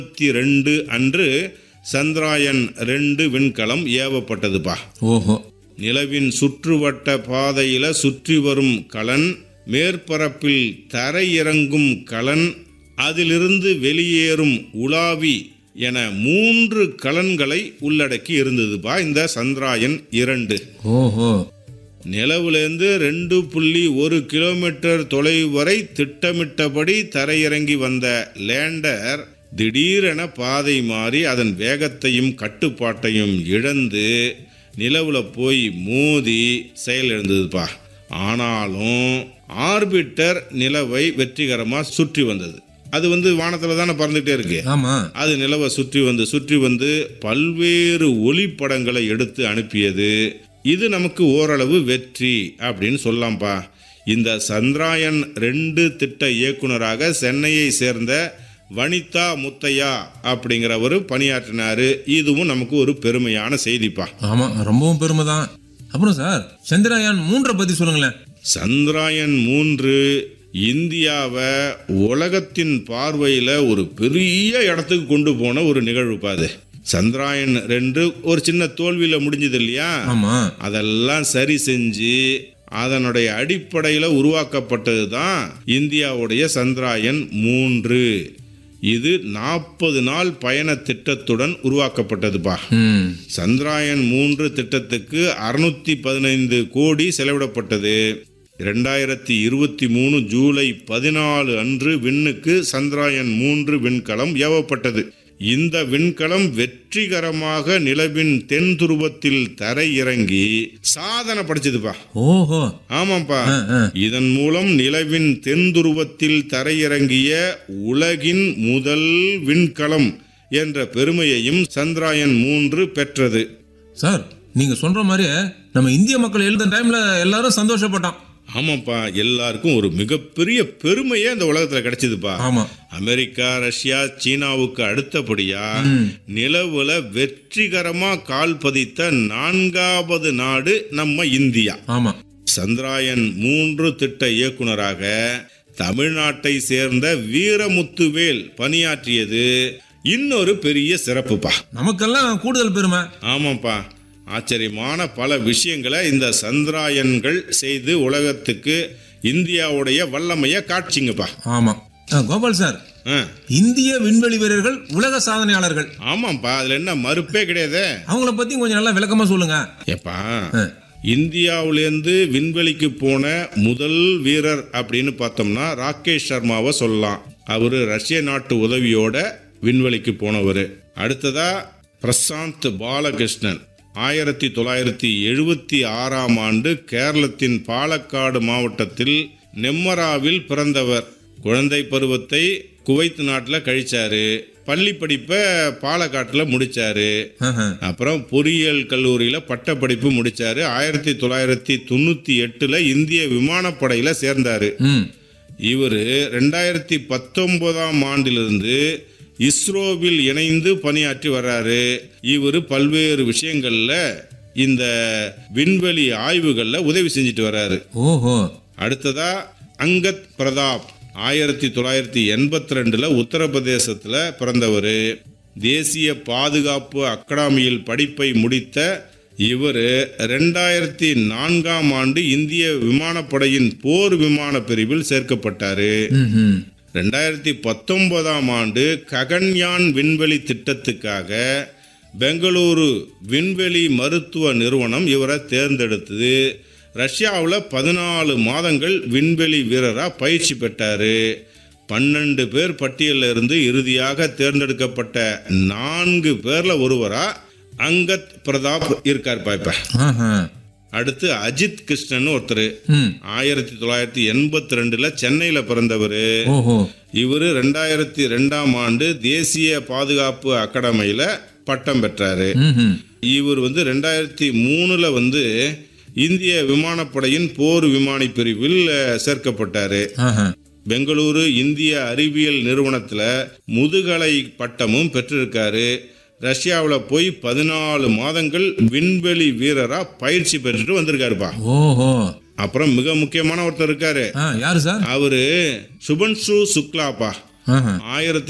இருபத்தி ரெண்டு அன்று சந்திராயன் ரெண்டு விண்கலம் ஏவப்பட்டதுப்பா ஓஹோ நிலவின் சுற்றுவட்ட பாதையில சுற்றி வரும் கலன் மேற்பரப்பில் தரையிறங்கும் கலன் அதிலிருந்து வெளியேறும் உலாவி என மூன்று கலன்களை உள்ளடக்கி இருந்ததுப்பா இந்த சந்திராயன் இரண்டு ஓஹோ நிலவுலேருந்து ரெண்டு புள்ளி ஒரு கிலோமீட்டர் தொலைவு வரை திட்டமிட்டபடி தரையிறங்கி வந்த லேண்டர் திடீரென பாதை மாறி அதன் வேகத்தையும் கட்டுப்பாட்டையும் இழந்து நிலவுல போய் மோதி செயலிழந்ததுப்பா ஆனாலும் ஆர்பிட்டர் நிலவை வெற்றிகரமாக சுற்றி வந்தது அது வந்து வானத்தில் தானே பறந்துகிட்டே இருக்கு ஆமா அது நிலவை சுற்றி வந்து சுற்றி வந்து பல்வேறு ஒளிப்படங்களை எடுத்து அனுப்பியது இது நமக்கு ஓரளவு வெற்றி அப்படின்னு சொல்லலாம்ப்பா இந்த சந்திராயன் ரெண்டு திட்ட இயக்குனராக சென்னையை சேர்ந்த வனிதா முத்தையா அப்படிங்கிறவர் பணியாற்றினாரு இதுவும் நமக்கு ஒரு பெருமையான செய்திப்பா ஆமா ரொம்பவும் பெருமை தான் அப்புறம் சார் சந்திரயான் மூன்றை பத்தி சொல்லுங்களேன் சந்திராயன் மூன்று இந்தியாவை உலகத்தின் பார்வையில் ஒரு பெரிய இடத்துக்கு கொண்டு போன ஒரு நிகழ்வுப்பா அது சந்திராயன் ரெண்டு ஒரு சின்ன தோல்வியில் முடிஞ்சது இல்லையா ஆமா அதெல்லாம் சரி செஞ்சு அதனுடைய அடிப்படையில் உருவாக்கப்பட்டது தான் இந்தியாவுடைய சந்திராயன் மூன்று இது நாற்பது நாள் பயண திட்டத்துடன் உருவாக்கப்பட்டதுப்பா ம் சந்திராயன் மூன்று திட்டத்துக்கு அறுநூத்தி பதினைந்து கோடி செலவிடப்பட்டது ரெண்டாயிரத்தி இருபத்தி மூணு ஜூலை பதினாலு அன்று விண்ணுக்கு சந்திராயன் மூன்று விண்கலம் ஏவப்பட்டது இந்த விண்கலம் வெற்றிகரமாக நிலவின் தென் துருவத்தில் தரையிறங்கி சாதனை படைச்சதுப்பா ஓஹோ ஆமாப்பா ஆ, ஆ. இதன் மூலம் நிலவின் தென் துருவத்தில் தரையிறங்கிய உலகின் முதல் விண்கலம் என்ற பெருமையையும் சந்திராயன் மூன்று பெற்றது சார் நீங்க சொல்ற மாதிரியே நம்ம இந்திய மக்கள் எழுத டைம்ல எல்லாரும் சந்தோஷப்பட்டோம் ஆமாப்பா எல்லாருக்கும் ஒரு மிகப்பெரிய பெருமையே இந்த உலகத்துல கிடைச்சதுப்பா ஆமா அமெரிக்கா ரஷ்யா சீனாவுக்கு அடுத்தபடியா நிலவுல வெற்றிகரமா கால் பதித்த நான்காவது நாடு நம்ம இந்தியா ஆமா சந்திராயன் மூன்று திட்ட இயக்குனராக தமிழ்நாட்டை சேர்ந்த வீரமுத்துவேல் பணியாற்றியது இன்னொரு பெரிய சிறப்புப்பா நமக்கெல்லாம் கூடுதல் பெருமை ஆமாப்பா ஆச்சரியமான பல விஷயங்களை இந்த சந்திராயன்கள் செய்து உலகத்துக்கு இந்தியாவுடைய வல்லமையை காட்சிங்கப்பா ஆமா ஆ, கோபால் சார் ஆ, இந்திய விண்வெளி வீரர்கள் உலக சாதனையாளர்கள் ஆமாப்பா அதுல என்ன மறுப்பே கிடையாதே அவங்கள பத்தி கொஞ்சம் நல்லா விளக்கமா சொல்லுங்க ஏப்பா ஆ, இந்தியாவிலேருந்து விண்வெளிக்கு போன முதல் வீரர் அப்படின்னு பார்த்தோம்னா ராகேஷ் சர்மாவை சொல்லலாம் அவர் ரஷ்ய நாட்டு உதவியோட விண்வெளிக்கு போனவர் அடுத்ததா பிரசாந்த் பாலகிருஷ்ணன் ஆயிரத்தி தொள்ளாயிரத்தி எழுபத்தி ஆறாம் ஆண்டு கேரளத்தின் பாலக்காடு மாவட்டத்தில் நெம்மராவில் பிறந்தவர் குழந்தை பருவத்தை குவைத் நாட்டில் கழிச்சாரு பள்ளி படிப்பை பாலக்காட்டில் முடிச்சாரு ஆஹா. அப்புறம் பொறியியல் கல்லூரியில் பட்டப்படிப்பு முடிச்சாரு ஆயிரத்தி தொள்ளாயிரத்தி தொண்ணூற்றி எட்டில் இந்திய விமானப்படையில் சேர்ந்தார் ம் இவர் ரெண்டாயிரத்தி பத்தொன்பதாம் ஆண்டிலிருந்து இஸ்ரோவில் இணைந்து பணியாற்றி வர்றாரு இவர் பல்வேறு விஷயங்களில் இந்த விண்வெளி ஆய்வுகளில் உதவி செஞ்சுட்டு வர்றாரு ஓஹோ அடுத்ததா அங்கத் பிரதாப் ஆயிரத்தி தொள்ளாயிரத்தி எண்பத்தி ரெண்டுல உத்தரப்பிரதேசத்தில் பிறந்தவர் தேசிய பாதுகாப்பு அகாடமியில் படிப்பை முடித்த இவர் ரெண்டாயிரத்தி நான்காம் ஆண்டு இந்திய விமானப்படையின் போர் விமான பிரிவில் சேர்க்கப்பட்டாரு ம் ம் ரெண்டாயிரத்தி பத்தொன்பதாம் ஆண்டு ககன்யான் விண்வெளி திட்டத்துக்காக பெங்களூரு விண்வெளி மருத்துவ நிறுவனம் இவரை தேர்ந்தெடுத்தது ரஷ்யாவில் பதினாலு மாதங்கள் விண்வெளி வீரராக பயிற்சி பெற்றார் பன்னெண்டு பேர் பட்டியலில் இருந்து இறுதியாக தேர்ந்தெடுக்கப்பட்ட நான்கு பேரில் ஒருவராக அங்கத் பிரதாப் இருக்கார் பாய்ப்ப ஆஹா. அடுத்து அஜித் கிருஷ்ணன் ஒருத்தர் ம் ஆயிரத்தி தொள்ளாயிரத்தி எண்பத்தி ரெண்டுல சென்னையில பிறந்தவர் ஓஹோ இவர் ரெண்டாயிரத்தி ரெண்டாம் ஆண்டு தேசிய பாதுகாப்பு அகாடமியில பட்டம் பெற்றாரு ம் ம் இவர் வந்து ரெண்டாயிரத்தி மூணுல வந்து இந்திய விமானப்படையின் போர் விமானி பிரிவில் அஹ், சேர்க்கப்பட்டாரு ஆஹா. பெங்களூரு இந்திய அறிவியல் நிறுவனத்தில் முதுகலை பட்டமும் பெற்றிருக்காரு ரஷ்யாவில் போய் பதினாலு மாதங்கள் விண்வெளி வீரராக பயிற்சி பெற்றுட்டு வந்திருக்காருப்பா ஓஹோ அப்புறம் மிக முக்கியமான ஒருத்தர் இருக்காரு ஆ யாரு சார் அவரு சுபன்சு சுக்லாப்பா ஆஹா. ஆயிரத்தி